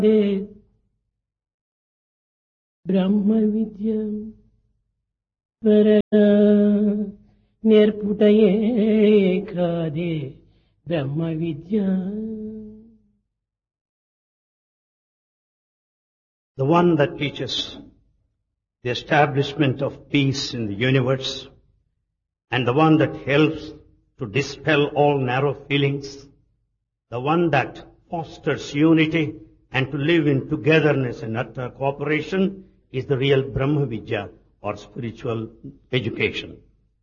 అదే బ్రహ్మ విద్య త్వరగా నేర్పుటయే కాదే బ్రహ్మ విద్య the one that teaches the establishment of peace in the universe, and the one that helps to dispel all narrow feelings, the one that fosters unity and to live in togetherness and utter cooperation is the real Brahma Vidya or spiritual education.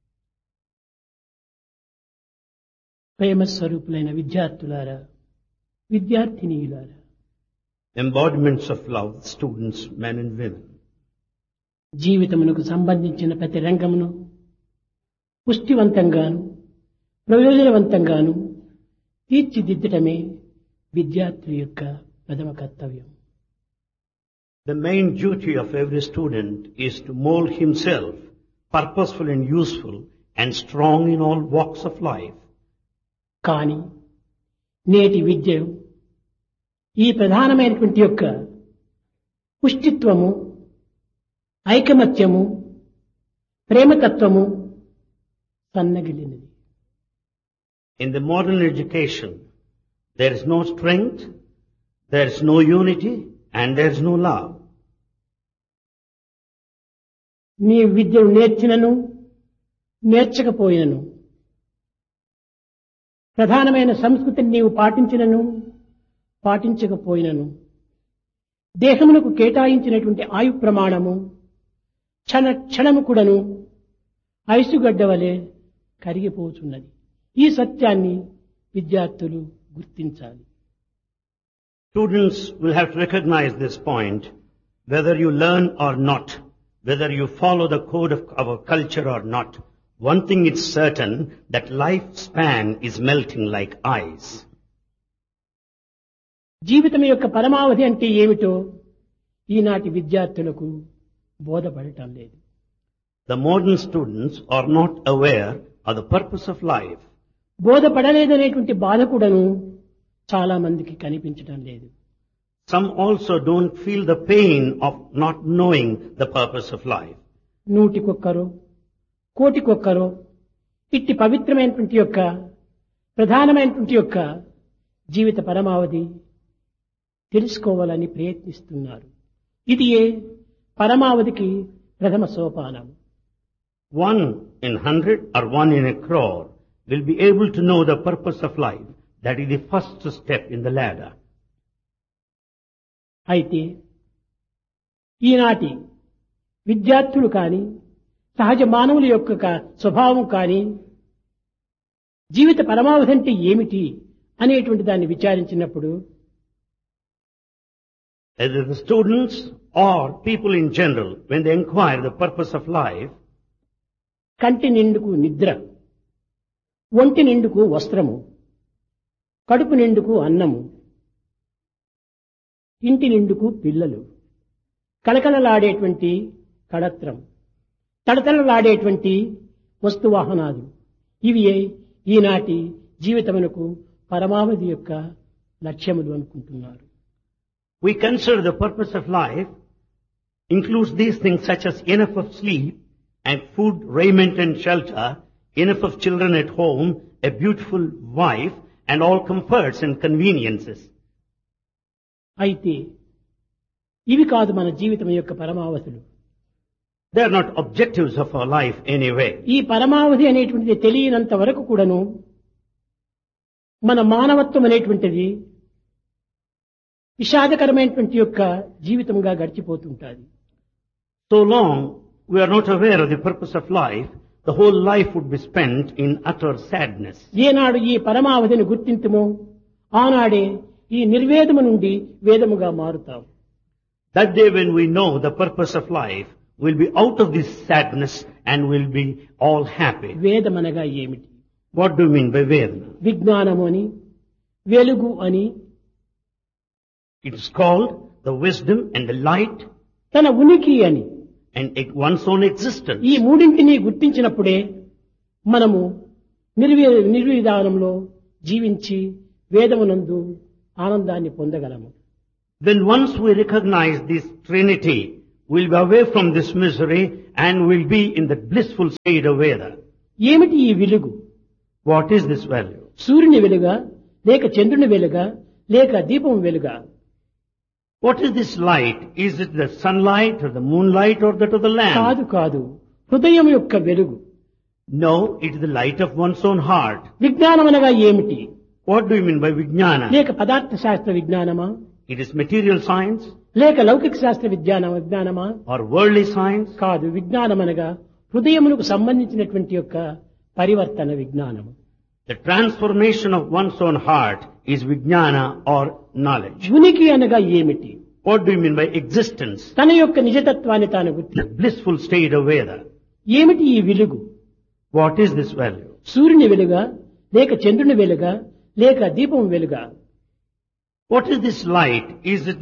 ప్రేమ స్వరూపులైన విద్యార్థులారా విద్యార్థినీయులారా Embodiments of love, students, men and women. జీవితమునకు సంబంధించిన ప్రతి రంగమును పుష్టివంతంగాను ప్రయోజనవంతంగాను తీర్చిదిద్దటమే విద్యార్థుల యొక్క ప్రథమ కర్తవ్యం The main duty of every student is to mold himself purposeful and useful and strong in all walks of life. కానీ నేటి విద్య ఈ ప్రధానమైనటువంటి యొక్క పుష్టిత్వము ఐకమత్యము ప్రేమతత్వము సన్నగిలినది In the modern education, there is no strength, there is no unity, and there is no love. నీ విద్యను నేర్చినను నేర్చకపోయినను ప్రధానమైన సంస్కృతిని నీవు పాటించినను పాటించకపోయినను దేహమునకు కేటాయించినటువంటి ఆయు ప్రమాణము క్షణ క్షణము కూడాను ఐసుగడ్డ వలె కరిగిపోతున్నది ఈ సత్యాన్ని విద్యార్థులు గుర్తించాలి Students will have to recognize this point, whether you learn or not, whether you follow the code of our culture or not. One thing is certain, that lifespan is melting like ice. జీవితం యొక్క పరమావధి అంటే ఏమిటో ఈనాటి విద్యార్థులకు బోధపడటం లేదు The modern students are not aware of the purpose of life. బోధపడలేదనేటువంటి బాధ కూడాను చాలా మందికి కనిపించడం లేదు Some also don't feel the pain of not knowing the purpose of life. నూటికొక్కరో కోటికొక్కరో ఇట్టి పవిత్రమైనటువంటి యొక్క ప్రధానమైనటువంటి యొక్క జీవిత పరమావధి తెలుసుకోవాలని ప్రయత్నిస్తున్నారు ఇది ఏ పరమావధికి ప్రథమ సోపానం One in hundred or one in a crore will be able to know the purpose of life. That is the first step in the ladder. అయితే ఈనాటి విద్యార్థులు కానీ సహజ మానవుల యొక్క క- స్వభావం కానీ జీవిత పరమావధి అంటే ఏమిటి అనేటువంటి దాన్ని విచారించినప్పుడు Either the students or people in general, when they inquire the purpose of life, కంటి నిండుకు నిద్ర ఒంటి నిండుకు వస్త్రము కడుపు నిండుకు అన్నము ఇంటి నిండుకు పిల్లలు కళకళలాడేటువంటి కళత్రం తడతడలాడేటువంటి వస్తువాహనాలు ఇవి ఈనాటి జీవితమునకు పరమావధి యొక్క లక్ష్యములు అనుకుంటున్నారు we consider the purpose of life includes these things such as enough of sleep and food, raiment and shelter, enough of children at home, a beautiful wife, and all comforts and conveniences. అయితే ఇవి కాదు మన జీవితం యొక్క పరమావధులు They are not objectives of our life anyway. ఈ పరమావధి అనేటువంటిది తెలియనంత వరకు కూడాను మన మానవత్వం అనేటువంటిది విషాదకరమైనటువంటి యొక్క జీవితంగా గడిచిపోతుంటుంది So long we are not aware of the purpose of life, the whole life would be spent in utter sadness. ఏనాడు ఈ పరమావధిని గుర్తింతుమో ఆనాడే ఈ నిర్వేదము నుండి వేదముగా మారుతాం That day when we know the purpose of life, we'll be out of this sadness and we'll be all happy. వేదమనగా ఏమిటి What do you mean by Vedana? విజ్ఞానము అని వెలుగు అని It is called the wisdom and the light తన ఉనికి అని and e- one's own existence. ఈ మూడింటిని గుర్తించినప్పుడే మనము నిర్వీ నిర్విధానంలో జీవించి వేదమునందు ఆనందాన్ని పొందగలము Then once we recognize this Trinity, we'll be away from this misery and we'll be in the blissful state of Veda. ఏమిటి ఈ వెలుగు What is this value? సూర్యుని వెలుగా లేక చంద్రుని వెలుగా లేక దీపం వెలుగా What is this light? Is it the sunlight or the moonlight or that of the lamp? కాదు కాదు హృదయం యొక్క వెలుగు No, it is the light of one's own heart. విజ్ఞానం అనగా ఏమిటి What do you mean by Vijnana? లేక పదార్థ శాస్త్ర విజ్ఞానమా It is material science లేక లౌకిక శాస్త్ర విజ్ఞాన విజ్ఞానమా or worldly science? కాదు విజ్ఞానం అనగా హృదయమునకు సంబంధించినటువంటి యొక్క పరివర్తన విజ్ఞానము The transformation of one's own heart is Vijnana or knowledge. ఉనికి అనగా ఏమిటి What do you mean by existence? తన యొక్క నిజతత్వాన్ని తాను గుర్తి The blissful state of Veda. ఏమిటి ఈ వెలుగు What is this value? సూర్యుని వెలుగా లేక చంద్రుని వెలుగా లేక దీపం వెలుగా What is this light? Is it